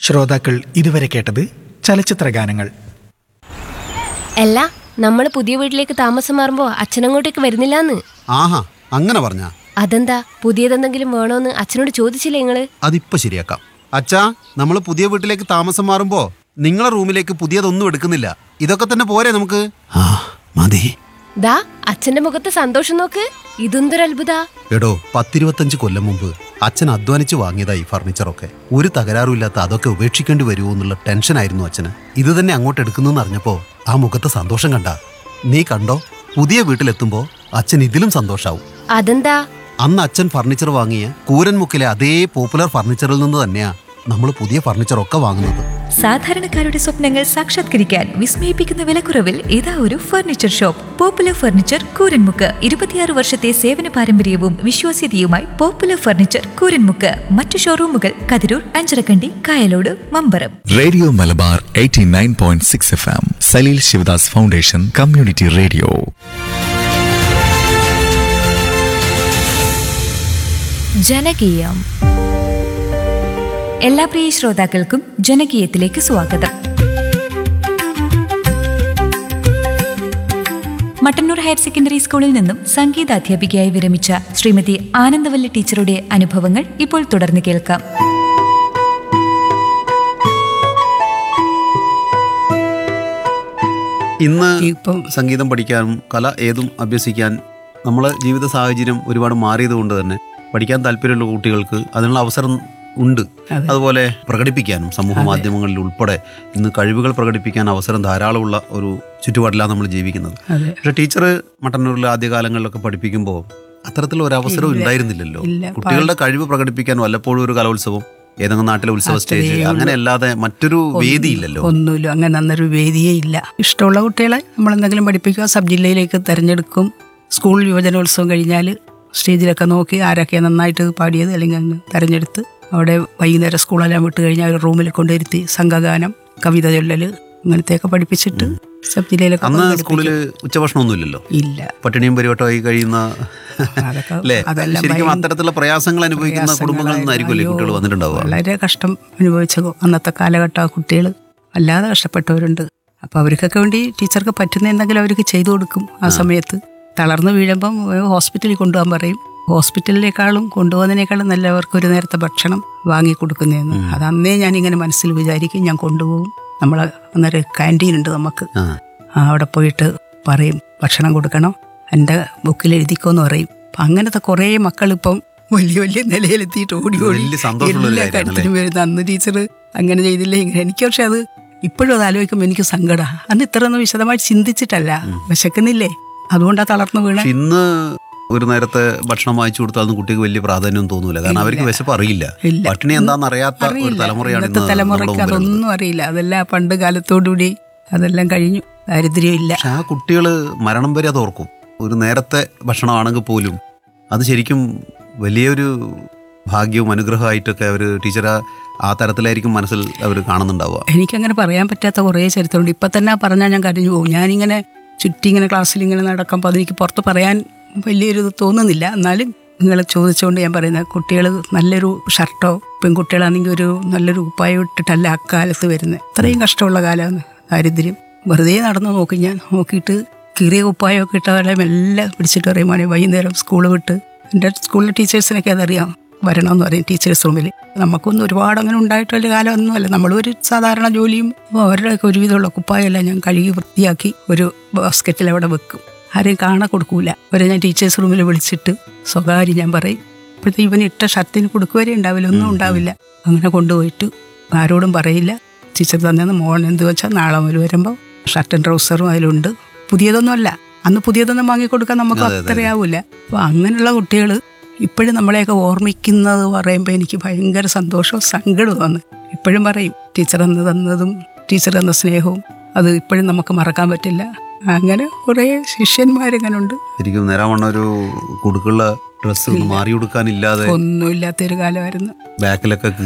ശ്രോതാക്കൾ ഇതുവരെ കേട്ടത് ചലച്ചിത്ര ഗാനങ്ങൾ അല്ല നമ്മൾ പുതിയ വീട്ടിലേക്ക് താമസം മാറുമ്പോ അച്ഛനങ്ങോട്ടേക്ക് വരുന്നില്ലാന്ന് ആഹാ അങ്ങനെ പറഞ്ഞാ അതെന്താ പുതിയതെന്തെങ്കിലും വേണോന്ന് അച്ഛനോട് ചോദിച്ചില്ലേ നിങ്ങള് അതിപ്പോ ശരിയാക്കാം അച്ഛാ നമ്മൾ പുതിയ വീട്ടിലേക്ക് താമസം മാറുമ്പോ നിങ്ങളെ റൂമിലേക്ക് പുതിയതൊന്നും എടുക്കുന്നില്ല ഇതൊക്കെ തന്നെ പോരെ നമുക്ക് ആ മതി ദാ അച്ഛന്റെ മുഖത്ത് സന്തോഷം നോക്ക് ഇതെന്തൊരു അത്ഭുത എടോ പത്തിരുപത്തഞ്ച് കൊല്ലം മുമ്പ് അച്ഛൻ അധ്വാനിച്ച് വാങ്ങിയതായി ഫർണിച്ചറൊക്കെ ഒരു തകരാറുമില്ലാത്ത അതൊക്കെ ഉപേക്ഷിക്കേണ്ടി വരുമോ എന്നുള്ള ടെൻഷനായിരുന്നു അച്ഛന് ഇത് തന്നെ അങ്ങോട്ട് എടുക്കുന്നെന്ന് അറിഞ്ഞപ്പോ ആ മുഖത്തെ സന്തോഷം കണ്ട നീ കണ്ടോ പുതിയ വീട്ടിലെത്തുമ്പോ അച്ഛൻ ഇതിലും സന്തോഷാവും അതെന്താ അന്ന് അച്ഛൻ ഫർണിച്ചർ വാങ്ങിയ കൂരൻമുക്കിലെ അതേ പോപ്പുലർ ഫർണിച്ചറിൽ നിന്ന് തന്നെയാ നമ്മൾ പുതിയ ഫർണിച്ചറൊക്കെ വാങ്ങുന്നത് സാധാരണക്കാരുടെ സ്വപ്നങ്ങൾ സാക്ഷാത്കരിക്കാൻ വിസ്മയിപ്പിക്കുന്ന വിലക്കുറവിൽ ഇതാ ഒരു furniture shop Popular Furniture Kooranmukku ഇരുപത്തിയാറ് വർഷത്തെ സേവന പാരമ്പര്യവും വിശ്വാസ്യതയുമായി പോപ്പുലർ ഫർണിച്ചർ കൂരൻമുക്ക് മറ്റു ഷോറൂമുകൾ Kathirur Anjarakandi Kayalode Mambaram Radio Malabar 89.6 F M Saleel Sivadas foundation community radio ജനകീയം എല്ലാ പ്രിയ ശ്രോതാക്കൾക്കും ജനകീയത്തിലേക്ക് സ്വാഗതം മട്ടന്നൂർ ഹയർ സെക്കൻഡറി സ്കൂളിൽ നിന്നും സംഗീത അധ്യാപികയായി വിരമിച്ച ശ്രീമതി ആനന്ദവല്ലി ടീച്ചറുടെ അനുഭവങ്ങൾ ഇപ്പോൾ തുടർന്ന് കേൾക്കാം ഇന്ന് ഇപ്പം സംഗീതം പഠിക്കാനും കല ഏതും അഭ്യസിക്കാൻ നമ്മളെ ജീവിത സാഹചര്യം ഒരുപാട് മാറിയത് കൊണ്ട് തന്നെ പഠിക്കാൻ താല്പര്യമുള്ള കുട്ടികൾക്ക് അതിനുള്ള അവസരം ഉണ്ട് അതെ. അതുപോലെ പ്രകടിപ്പിക്കാനും സമൂഹ മാധ്യമങ്ങളിൽ ഉൾപ്പെടെ ഇന്ന് കഴിവുകൾ പ്രകടിപ്പിക്കാൻ അവസരം ധാരാളമുള്ള ഒരു ചുറ്റുപാടിലാണ് നമ്മൾ ജീവിക്കുന്നത് അതെ പക്ഷെ ടീച്ചർ മട്ടന്നൂരിലെ ആദ്യകാലങ്ങളിലൊക്കെ പഠിപ്പിക്കുമ്പോൾ അത്തരത്തിലുള്ള ഒരു അവസരം ഇല്ല. ഉണ്ടായിരുന്നില്ലല്ലോ ഇല്ല. കുട്ടികളുടെ കഴിവ് പ്രകടിപ്പിക്കാൻ വല്ലപ്പോഴും ഒരു കലോത്സവം ഏതെങ്കിലും നാട്ടിലെ ഉത്സവ സ്റ്റേജ് അത്രയേ ഉള്ളൂ. അങ്ങനെ അല്ലാതെ മറ്റൊരു വേദിയില്ലല്ലോ ഒന്നുമില്ല അങ്ങനെ അന്നൊരു വേദിയേ ഇല്ല ഇഷ്ടമുള്ള കുട്ടികളെ നമ്മൾ എന്തെങ്കിലും പഠിപ്പിക്കുക സബ് ജില്ലയിലേക്ക് തിരഞ്ഞെടുക്കും സ്കൂൾ യുവജനോത്സവം കഴിഞ്ഞാൽ സ്റ്റേജിലൊക്കെ നോക്കി ആരൊക്കെ നന്നായിട്ട് പാടിയത് അല്ലെങ്കിൽ അങ്ങ് തിരഞ്ഞെടുത്ത് അവിടെ വൈകുന്നേരം സ്കൂളെല്ലാം വിട്ട് കഴിഞ്ഞാൽ ഒരു റൂമിൽ കൊണ്ടിരുത്തി സംഘഗാനം കവിത ചൊല്ലല് അങ്ങനത്തെയൊക്കെ പഠിപ്പിച്ചിട്ട് സബ് ജില്ലയിലൊക്കെ അന്ന് പങ്കെടുപ്പിക്കും. സ്കൂളിൽ ഉച്ചഭക്ഷണമൊന്നും ഇല്ലല്ലോ ഇല്ല പട്ടിണിയും പരിവട്ടമായി കഴിയുന്ന അതൊക്കെ അല്ലേ അതെല്ലാം ശരിക്കും ഭയങ്കര അത്തരത്തിലുള്ള പ്രയാസങ്ങൾ അനുഭവിക്കുന്ന കുടുംബങ്ങളിൽ നിന്നായിരിക്കുമല്ലേ അയ്യോ, കുട്ടികൾ വന്നിട്ടുണ്ടാവുക വളരെ കഷ്ടം അനുഭവിച്ച അന്നത്തെ കാലഘട്ട കുട്ടികൾ വല്ലാതെ കഷ്ടപ്പെട്ടവരുണ്ട് അപ്പോൾ അവർക്കൊക്കെ വേണ്ടി ടീച്ചർക്ക് പറ്റുന്ന എന്തെങ്കിലും അവർക്ക് ചെയ്തു കൊടുക്കും ആ സമയത്ത് തളർന്നു വീഴുമ്പം ഹോസ്പിറ്റലിൽ കൊണ്ടുപോകാൻ പറയും ഹോസ്പിറ്റലിനേക്കാളും കൊണ്ടുപോകുന്നതിനേക്കാളും നല്ല അവർക്ക് ഒരു നേരത്തെ ഭക്ഷണം വാങ്ങി കൊടുക്കുന്നതെന്ന് അത് അന്നേ ഞാൻ ഇങ്ങനെ മനസ്സിൽ വിചാരിക്കും ഞാൻ കൊണ്ടുപോകും നമ്മളെ അന്നേരം ക്യാൻറ്റീൻ ഉണ്ട് നമുക്ക് ആ. ആ, അവിടെ പോയിട്ട് പറയും ഭക്ഷണം കൊടുക്കണം എൻ്റെ ബുക്കിൽ എഴുതിക്കോന്ന് പറയും അപ്പം അങ്ങനത്തെ കുറേ മക്കളിപ്പം വലിയ വലിയ നിലയിലെത്തിയിട്ട് ഓടി ഓടി വലിയ സന്തോഷമുള്ള ഒരു എല്ലാ കാര്യമാണ് കാര്യത്തിലും വരുന്ന അന്ന് ടീച്ചർ അങ്ങനെ ചെയ്തില്ലേ ഇങ്ങനെ എനിക്ക് പക്ഷെ അത് ഇപ്പോഴും അത് ആലോചിക്കുമ്പോൾ എനിക്ക് സങ്കടമാണ് അന്ന് ഇത്രയൊന്നും വിശദമായിട്ട് ചിന്തിച്ചിട്ടല്ല വിശക്കുന്നില്ലേ അതുകൊണ്ടാ തളർന്നു വീണ പക്ഷെ ഇന്ന് ഒരു നേരത്തെ ഭക്ഷണം വാങ്ങിച്ചു കൊടുത്താൽ കുട്ടിക്ക് വലിയ പ്രാധാന്യം തോന്നൂല കാരണം അവർക്ക് വിശപ്പ് അറിയില്ല ഇല്ല. പട്ടിണി എന്താണെന്ന് അറിയാത്ത ഒരു അറിയില്ല. തലമുറയാണ് ഇന്നത്തെ ഇന്ന് നമ്മുടെ തലമുറയ്ക്ക് മുമ്പിലുള്ളത് അതൊന്നും അറിയില്ല അതെല്ലാം പണ്ട് കാലത്തോടുകൂടി അതെല്ലാം കഴിഞ്ഞു ദാരിദ്ര്യം ഇല്ല പക്ഷെ ആ കുട്ടികൾ മരണം വരെ അത് ഓർക്കും ഒരു നേരത്തെ ഭക്ഷണമാണെങ്കിൽ പോലും അത് ശരിക്കും വലിയൊരു ഭാഗ്യവും അനുഗ്രഹമായിട്ടൊക്കെ അവർ ടീച്ചർ ആ തരത്തിലായിരിക്കും മനസ്സിൽ അവർ കാണുന്നുണ്ടാവുക എനിക്കങ്ങനെ പറയാൻ പറ്റാത്ത കുറേ ചരിത്രമുണ്ട് ഇപ്പം തന്നെ പറഞ്ഞാൽ ഞാൻ കരഞ്ഞു പോകും ഞാനിങ്ങനെ ചുറ്റി ഇങ്ങനെ ക്ലാസ്സിൽ ഇങ്ങനെ നടക്കുമ്പോൾ അതെനിക്ക് പുറത്ത് പറയാൻ വലിയൊരു ഇത് തോന്നുന്നില്ല എന്നാലും നിങ്ങൾ ചോദിച്ചുകൊണ്ട് ഞാൻ പറയുന്നത് കുട്ടികൾ നല്ലൊരു ഷർട്ടോ പെൺകുട്ടികളാണെങ്കിൽ ഒരു നല്ലൊരു ഉപ്പായം ഇട്ടിട്ടല്ല അക്കാലത്ത് വരുന്നത് അത്രയും കഷ്ടമുള്ള കാലമാണ് ദാരിദ്ര്യം വെറുതെ നടന്നു നോക്കി ഞാൻ നോക്കിയിട്ട് കീറിയ കുപ്പായമൊക്കെ ഇട്ടവരെ എല്ലാം പിടിച്ചിട്ട് പറയും മോനെ വൈകുന്നേരം സ്കൂൾ വിട്ട് എൻ്റെ സ്കൂളിലെ ടീച്ചേഴ്സിനൊക്കെ അതറിയാം വരണമെന്ന് പറയും ടീച്ചേഴ്സ് റൂമിൽ നമുക്കൊന്നും ഒരുപാട് അങ്ങനെ ഉണ്ടായിട്ടുള്ള കാലമൊന്നുമല്ല നമ്മളൊരു സാധാരണ ജോലിയും അപ്പോൾ അവരുടെയൊക്കെ ഒരുവിധമുള്ള കുപ്പായെല്ലാം ഞാൻ കഴുകി വൃത്തിയാക്കി ഒരു ബാസ്ക്കറ്റിൽ അവിടെ വെക്കും ആരെയും കാണാൻ കൊടുക്കൂല അവരെ ഞാൻ ടീച്ചേഴ്സ് റൂമിൽ വിളിച്ചിട്ട് സ്വകാര്യം ഞാൻ പറയും ഇപ്പോഴത്തെ ഇവന് ഇട്ട ഷർട്ടിന് കൊടുക്കുവരെ ഉണ്ടാവില്ല ഒന്നും ഉണ്ടാവില്ല അങ്ങനെ കൊണ്ടുപോയിട്ട് ആരോടും പറയില്ല ടീച്ചർ തന്നെന്ന് മോൻ എന്ത് വെച്ചാൽ നാളെ മുതൽ വരുമ്പോൾ ഷർട്ടും ട്രൗസറും അതിലുണ്ട് പുതിയതൊന്നുമല്ല അന്ന് പുതിയതൊന്നും വാങ്ങിക്കൊടുക്കാൻ നമുക്ക് അതെ, അതെ, അതെ. അത്രയാവൂല അപ്പോൾ അങ്ങനെയുള്ള കുട്ടികൾ ഇപ്പോഴും നമ്മളെയൊക്കെ ഓർമ്മിക്കുന്നത് പറയുമ്പോൾ എനിക്ക് ഭയങ്കര സന്തോഷവും സങ്കടവും ആണ് ഇപ്പോഴും പറയും ടീച്ചർ അന്ന് തന്നതും ടീച്ചർ തന്ന സ്നേഹവും അത് ഇപ്പോഴും നമുക്ക് മറക്കാൻ പറ്റില്ല അങ്ങനെ കുറേ ശിഷ്യന്മാരിങ്ങനെ ഉണ്ട് ശരിക്കും നേരാവണ്ണം ഒരു കൊടുക്കുള്ള ഡ്രസ്സ് മാറി കൊടുക്കാനില്ലാതെ ഒന്നുമില്ലാത്തൊരു കാലമായിരുന്നു ബാക്കിലൊക്കെ